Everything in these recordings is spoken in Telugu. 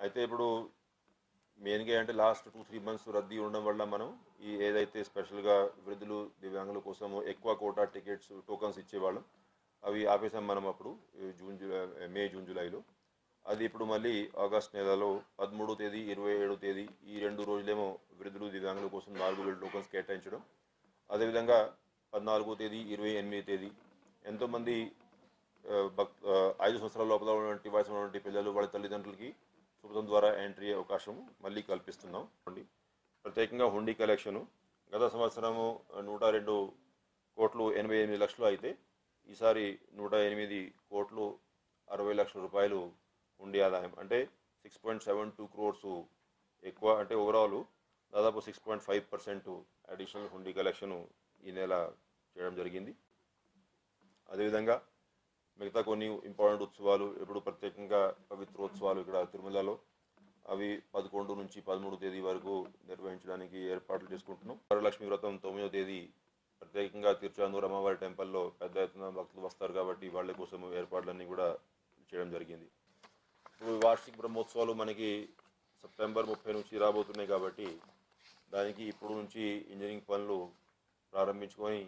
అయితే ఇప్పుడు మెయిన్గా అంటే లాస్ట్ టూ త్రీ మంత్స్ రద్దీ ఉండడం వల్ల మనం ఈ ఏదైతే స్పెషల్గా వృద్ధులు దివ్యాంగుల కోసం ఎక్కువ కోటా టికెట్స్ టోకన్స్ ఇచ్చేవాళ్ళం అవి ఆపేసాం మనం అప్పుడు ఈ జూన్ జూలై మే జూన్ జూలైలో అది ఇప్పుడు మళ్ళీ ఆగస్ట్ నెలలో పదమూడో తేదీ ఇరవై ఏడో తేదీ ఈ రెండు రోజులేమో వృద్ధులు దివ్యాంగుల కోసం నాలుగు వేల టోకన్స్ కేటాయించడం అదేవిధంగా పద్నాలుగో తేదీ ఇరవై ఎనిమిది తేదీ ఎంతోమంది ఆ, భక్ ఆ, ఐదు సంవత్సరాల లోపల ఉన్నటువంటి వయసు ఉన్నటువంటి పిల్లలు వాళ్ళ తల్లిదండ్రులకి శుభ్రం ద్వారా ఎంట్రీ అయ్యే అవకాశం మళ్ళీ కల్పిస్తున్నాం అండి ప్రత్యేకంగా హుండీ కలెక్షను గత సంవత్సరము నూట రెండు కోట్లు ఎనభై ఎనిమిది లక్షలు అయితే ఈసారి నూట ఎనిమిది కోట్లు అరవై లక్షల రూపాయలు హుండీ ఆదాయం అంటే six point seven two crores ఎక్కువ అంటే ఓవరాల్ దాదాపు six point five percent additional హుండీ కలెక్షన్ ఈ నెల చేయడం జరిగింది అదేవిధంగా మిగతా కొన్ని ఇంపార్టెంట్ ఉత్సవాలు ఇప్పుడు ప్రత్యేకంగా పవిత్రోత్సవాలు ఇక్కడ తిరుమలలో అవి పదకొండు నుంచి పదమూడు తేదీ వరకు నిర్వహించడానికి ఏర్పాట్లు చేసుకుంటున్నాం వరలక్ష్మి వ్రతం తొమ్మిదో తేదీ ప్రత్యేకంగా తిరుచాందూరు అమ్మవారి టెంపుల్లో పెద్ద ఎత్తున భక్తులు వస్తారు కాబట్టి వాళ్ళ కోసం ఏర్పాట్లన్నీ కూడా చేయడం జరిగింది ఇప్పుడు వార్షిక బ్రహ్మోత్సవాలు మనకి సెప్టెంబర్ ముప్పై నుంచి రాబోతున్నాయి కాబట్టి దానికి ఇప్పుడు నుంచి ఇంజనీరింగ్ పనులు ప్రారంభించుకొని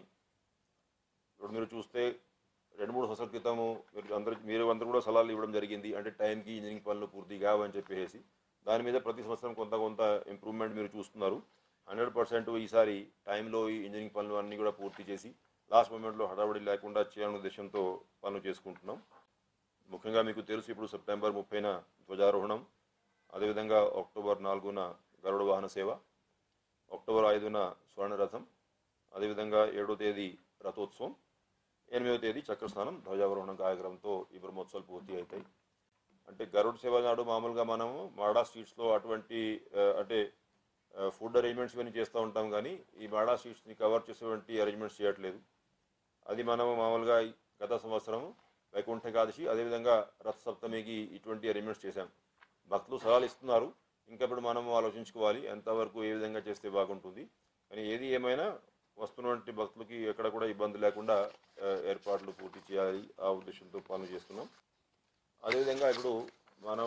ఇప్పుడు మీరు చూస్తే రెండు మూడు సంవత్సరాల క్రితము మీరు అందరూ మీరు అందరూ కూడా సలహాలు ఇవ్వడం జరిగింది అంటే టైంకి ఇంజనీరింగ్ పనులు పూర్తి కావని చెప్పేసి దాని మీద ప్రతి సంవత్సరం కొంత కొంత ఇంప్రూవ్మెంట్ మీరు చూస్తున్నారు హండ్రెడ్ పర్సెంట్ ఈసారి టైంలో ఈ ఇంజనీరింగ్ పనులు అన్నీ కూడా పూర్తి చేసి లాస్ట్ మూమెంట్లో హడావుడి లేకుండా చేయాలనే ఉద్దేశంతో పనులు చేసుకుంటున్నాం ముఖ్యంగా మీకు తెలుసు ఇప్పుడు సెప్టెంబర్ ముప్పైన ధ్వజారోహణం అదేవిధంగా అక్టోబర్ నాలుగున గరుడ వాహన సేవ అక్టోబర్ ఐదున స్వర్ణరథం అదేవిధంగా ఏడో తేదీ రథోత్సవం ఎనిమిదవ తేదీ చక్రస్నానం ధ్వజావరోహణం కార్యక్రమంతో ఈ బ్రహ్మోత్సవాలు పూర్తి అవుతాయి అంటే గరుడ్ సేవ నాడు మామూలుగా మనము మాడా స్ట్రీట్స్లో అటువంటి ఆ, అంటే ఫుడ్ అరేంజ్మెంట్స్ ఇవన్నీ చేస్తూ ఉంటాం కానీ ఈ మాడా స్ట్రీట్స్ని కవర్ చేసేటువంటి అరేంజ్మెంట్స్ చేయట్లేదు అది మనము మామూలుగా ఈ గత సంవత్సరం వైకుంఠ ఏకాదశి అదేవిధంగా రథ సప్తమికి ఇటువంటి అరేంజ్మెంట్స్ చేశాం భక్తులు సలహాలు ఇస్తున్నారు ఇంకా ఇప్పుడు మనం ఆలోచించుకోవాలి ఎంతవరకు ఏ విధంగా చేస్తే బాగుంటుంది కానీ ఏది ఏమైనా వస్తున్నటువంటి భక్తులకి ఎక్కడ కూడా ఇబ్బంది లేకుండా ఆ, ఏర్పాట్లు పూర్తి చేయాలి ఆ ఉద్దేశంతో పనులు చేస్తున్నాం అదేవిధంగా ఇప్పుడు మనం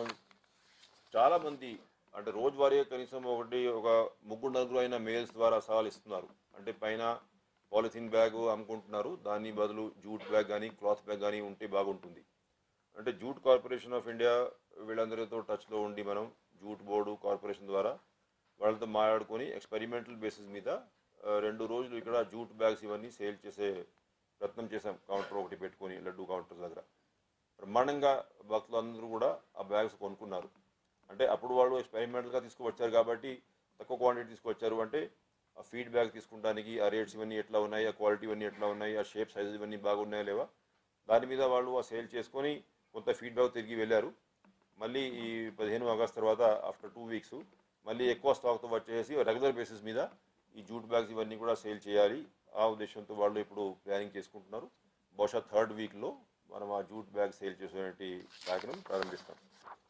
చాలామంది అంటే రోజువారీ కనీసం ఒకటి ఒక ముగ్గురు నలుగురు అయిన మెయిల్స్ ద్వారా సవాల్ ఇస్తున్నారు అంటే పైన పాలిథిన్ బ్యాగ్ అమ్ముకుంటున్నారు దాని బదులు జూట్ బ్యాగ్ కానీ క్లాత్ బ్యాగ్ కానీ ఉంటే బాగుంటుంది అంటే జూట్ కార్పొరేషన్ ఆఫ్ ఇండియా వీళ్ళందరితో టచ్లో ఉండి మనం జూట్ బోర్డు కార్పొరేషన్ ద్వారా వాళ్ళతో మాట్లాడుకొని ఎక్స్పెరిమెంటల్ బేసిస్ మీద ఆ, రెండు రోజులు ఇక్కడ జూట్ బ్యాగ్స్ ఇవన్నీ సేల్ చేసే ప్రయత్నం చేశాం కౌంటర్ ఒకటి పెట్టుకొని లడ్డు కౌంటర్ దగ్గర బ్రహ్మాండంగా భక్తులు అందరూ కూడా ఆ బ్యాగ్స్ కొనుక్కున్నారు అంటే అప్పుడు వాళ్ళు ఎక్స్పెరిమెంటల్గా తీసుకువచ్చారు కాబట్టి తక్కువ క్వాంటిటీ తీసుకొచ్చారు అంటే ఆ ఫీడ్బ్యాక్ తీసుకుంటానికి ఆ రేట్స్ ఇవన్నీ ఎట్లా ఉన్నాయి ఆ క్వాలిటీ ఇవన్నీ ఎట్లా ఉన్నాయి ఆ షేప్ సైజెస్ ఇవన్నీ బాగున్నాయా లేవా దాని మీద వాళ్ళు ఆ సేల్ చేసుకొని కొంత ఫీడ్బ్యాక్ తిరిగి వెళ్ళారు మళ్ళీ ఈ పదిహేను ఆగస్ట్ తర్వాత ఆఫ్టర్ టూ వీక్స్ మళ్ళీ ఎక్కువ స్టాక్తో వచ్చేసి రెగ్యులర్ బేసిస్ మీద ఈ జూట్ బ్యాగ్స్ ఇవన్నీ కూడా సేల్ చేయాలి ఆ ఉద్దేశంతో వాళ్ళు ఇప్పుడు ప్లానింగ్ చేసుకుంటున్నారు బహుశా థర్డ్ వీక్లో మనం ఆ జూట్ బ్యాగ్ సేల్ చేసేటువంటి కార్యక్రమం ప్రారంభిస్తాం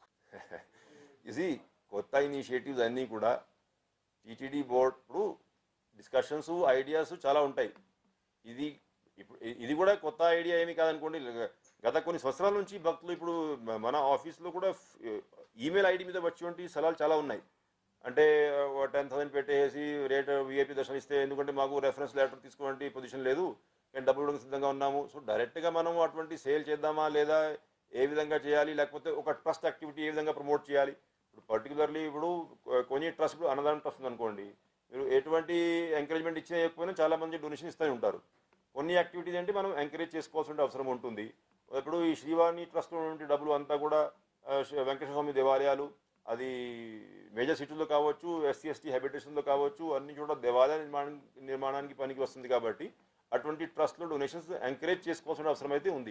ఇది కొత్త ఇనిషియేటివ్స్ అన్నీ కూడా టీటీడీ బోర్డ్ ఇప్పుడు డిస్కషన్స్ ఐడియాస్ చాలా ఉంటాయి ఇది ఇప్పుడు ఇ- ఇది కూడా కొత్త ఐడియా ఏమీ కాదనుకోండి గ- గత కొన్ని సంవత్సరాల నుంచి భక్తులు ఇప్పుడు మ- మన ఆఫీస్లో కూడా ఈమెయిల్ ఐడి మీద వచ్చేటువంటి సలహాలు చాలా ఉన్నాయి అంటే టెన్ థౌసండ్ పెట్టేసి రేట్ విఐపి దర్శనం ఇస్తే ఎందుకంటే మాకు రెఫరెన్స్ లెటర్ తీసుకోవాలంటే పొజిషన్ లేదు కానీ డబ్బులు ఇవ్వడానికి సిద్ధంగా ఉన్నాము సో డైరెక్ట్గా మనం అటువంటి సేల్ చేద్దామా లేదా ఏ విధంగా చేయాలి లేకపోతే ఒక ట్రస్ట్ యాక్టివిటీ ఏ విధంగా ప్రమోట్ చేయాలి ఇప్పుడు పర్టికులర్లీ ఇప్పుడు కొ- కొన్ని ట్రస్ట్ ఇప్పుడు అన్నదానం ట్రస్ట్ ఉందనుకోండి మీరు ఎటువంటి ఎంకరేజ్మెంట్ ఇచ్చినా ఇవ్వకపోయినా చాలా మంది డొనేషన్ ఇస్తూనే ఉంటారు కొన్ని యాక్టివిటీస్ అంటే మనం ఎంకరేజ్ చేసుకోవాల్సిన అవసరం ఉంటుంది ఇప్పుడు ఈ శ్రీవాణి ట్రస్ట్ ఉన్నటువంటి డబ్బులు అంతా కూడా ఆ, శ్రీ వెంకటేశ్వర స్వామి దేవాలయాలు అది మేజర్ సిటీలో కావచ్చు ఎస్సీ ఎస్టీ హ్యాబిటేషన్లో కావచ్చు అన్ని చోట్ల దేవాలయ నిర్మాణం నిర్మాణానికి పనికి వస్తుంది కాబట్టి అటువంటి ట్రస్ట్లో డొనేషన్స్ ఎంకరేజ్ చేసుకోవాల్సిన అవసరం అయితే ఉంది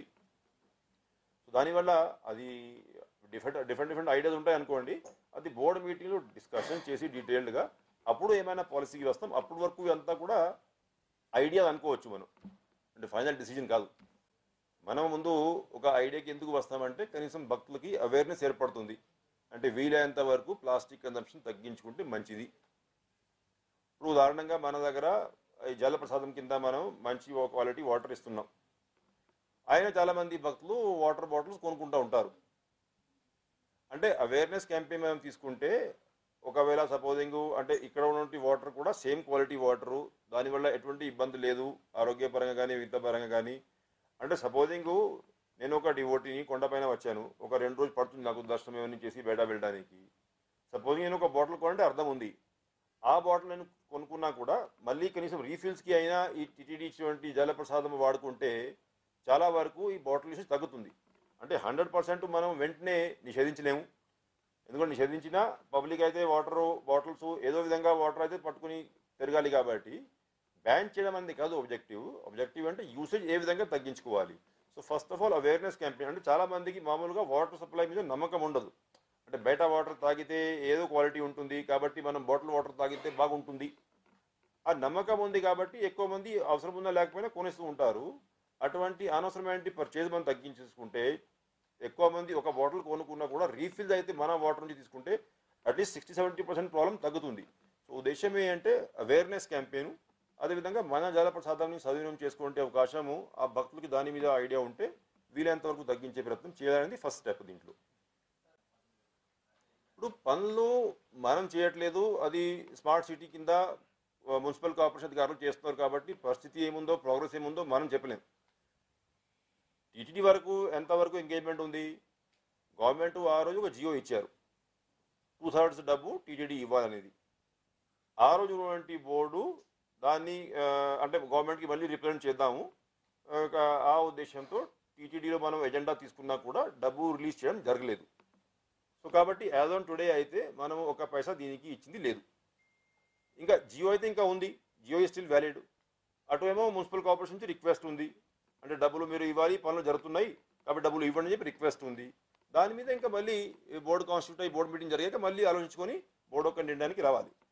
సో దానివల్ల అది డిఫరెంట్ డిఫరెంట్ డిఫరెంట్ ఐడియాస్ ఉంటాయి అనుకోండి అది బోర్డు మీటింగ్లో డిస్కషన్ చేసి డీటెయిల్డ్గా అప్పుడు ఏమైనా పాలసీకి వస్తాం అప్పటి వరకు ఇదంతా కూడా ఐడియా అనుకోవచ్చు మనం అంటే ఫైనల్ డిసిజన్ కాదు మనం ముందు ఒక ఐడియాకి ఎందుకు వస్తామంటే కనీసం భక్తులకి అవేర్నెస్ ఏర్పడుతుంది అంటే వీలైనంత వరకు ప్లాస్టిక్ కన్సంప్షన్ తగ్గించుకుంటే మంచిది ఇప్పుడు ఉదాహరణంగా మన దగ్గర ఈ జలప్రసాదం కింద మనం మంచి క్వాలిటీ వాటర్ ఇస్తున్నాం ఆయన చాలామంది భక్తులు వాటర్ బాటిల్స్ కొనుక్కుంటూ ఉంటారు అంటే అవేర్నెస్ క్యాంపెయిన్ మనం తీసుకుంటే ఒకవేళ సపోజింగ్ అంటే ఇక్కడ ఉన్నటువంటి వాటర్ కూడా సేమ్ క్వాలిటీ వాటరు దానివల్ల ఎటువంటి ఇబ్బంది లేదు ఆరోగ్యపరంగా కానీ విత్తపరంగా కానీ అంటే సపోజింగ్ నేను ఒక డివోటీని కొండపైన వచ్చాను ఒక రెండు రోజులు పడుతుంది నాకు దర్శనం ఏమైనా చేసి బయట వెళ్ళడానికి సపోజ్ నేను ఒక బాటిల్ కొనంటే అర్థం ఉంది ఆ బాటిల్ నేను కొనుక్కున్నా కూడా మళ్ళీ కనీసం రీఫిల్స్కి అయినా ఈ టిటిడి ఇచ్చినటువంటి జలప్రసాదం వాడుకుంటే చాలా వరకు ఈ బాటిల్ యూసేజ్ తగ్గుతుంది అంటే హండ్రెడ్ పర్సెంట్ మనం వెంటనే నిషేధించలేము ఎందుకంటే నిషేధించినా పబ్లిక్ అయితే వాటర్ బాటిల్స్ ఏదో విధంగా వాటర్ అయితే పట్టుకుని తిరగాలి కాబట్టి బ్యాన్ చేయడం అనేది కాదు ఆబ్జెక్టివ్ ఆబ్జెక్టివ్ అంటే యూసేజ్ ఏ విధంగా తగ్గించుకోవాలి so first of all awareness campaign అంటే చాలా మందికి మామూలుగా వాటర్ సప్లై మీద నమ్మకం ఉండదు అంటే బయట వాటర్ తాగితే ఏదో క్వాలిటీ ఉంటుంది కాబట్టి మనం బాటిల్ వాటర్ తాగితే బాగుంటుంది ఆ నమ్మకం ఉంది కాబట్టి ఎక్కువ మంది అవసరం ఉన్నా లేకపోయినా కొనేస్తూ ఉంటారు అటువంటి అనవసరమైన పర్చేజ్ మనం తగ్గించేసుకుంటే ఎక్కువ మంది ఒక బాటిల్ కొనుక్కున్నా కూడా రీఫిల్ అయితే మన వాటర్ నుంచి తీసుకుంటే at least sixty seventy percent problem తగ్గుతుంది సో ఉద్దేశం ఏంటంటే అవేర్నెస్ క్యాంపెయిన్ అదేవిధంగా మన జలప్రసాదాన్ని సద్వినియోగం చేసుకునే అవకాశము ఆ భక్తులకి దాని మీద ఐడియా ఉంటే వీలైనంత వరకు తగ్గించే ప్రయత్నం చేయాలనేది ఫస్ట్ స్టెప్ దీంట్లో ఇప్పుడు పనులు మనం చేయట్లేదు అది స్మార్ట్ సిటీ కింద ఆ, మున్సిపల్ కార్పొరేషన్ అధికారులు చేస్తున్నారు కాబట్టి పరిస్థితి ఏముందో ప్రోగ్రెస్ ఏముందో మనం చెప్పలేం టీటీడీ వరకు ఎంతవరకు ఎంగేజ్మెంట్ ఉంది గవర్నమెంట్ ఆ రోజు ఒక జియో ఇచ్చారు టూ థర్డ్స్ డబ్బు టీటీడీ ఇవ్వాలనేది ఆ రోజు ఉన్నటువంటి బోర్డు దాన్ని ఆ, అంటే గవర్నమెంట్కి మళ్ళీ రిప్రజెంట్ చేద్దాము ఆ, ఒక ఆ ఉద్దేశంతో టీటీడీలో మనం ఎజెండా తీసుకున్నా కూడా డబ్బు రిలీజ్ చేయడం జరగలేదు సో కాబట్టి యాజ్ ఆన్ టుడే అయితే మనం ఒక పైసా దీనికి ఇచ్చింది లేదు ఇంకా జియో అయితే ఇంకా ఉంది జియో ఈ స్టిల్ వ్యాలిడ్ అటు ఏమో మున్సిపల్ కార్పొరేషన్ నుంచి రిక్వెస్ట్ ఉంది అంటే డబ్బులు మీరు ఇవ్వాలి పనులు జరుగుతున్నాయి కాబట్టి డబ్బులు ఇవ్వండి అని చెప్పి రిక్వెస్ట్ ఉంది దాని మీద ఇంకా మళ్ళీ బోర్డు కాన్స్టిట్యూట్ అయ్యి బోర్డు మీటింగ్ జరిగాక మళ్ళీ ఆలోచించుకొని బోర్డు ఒక నిర్ణయానికి రావాలి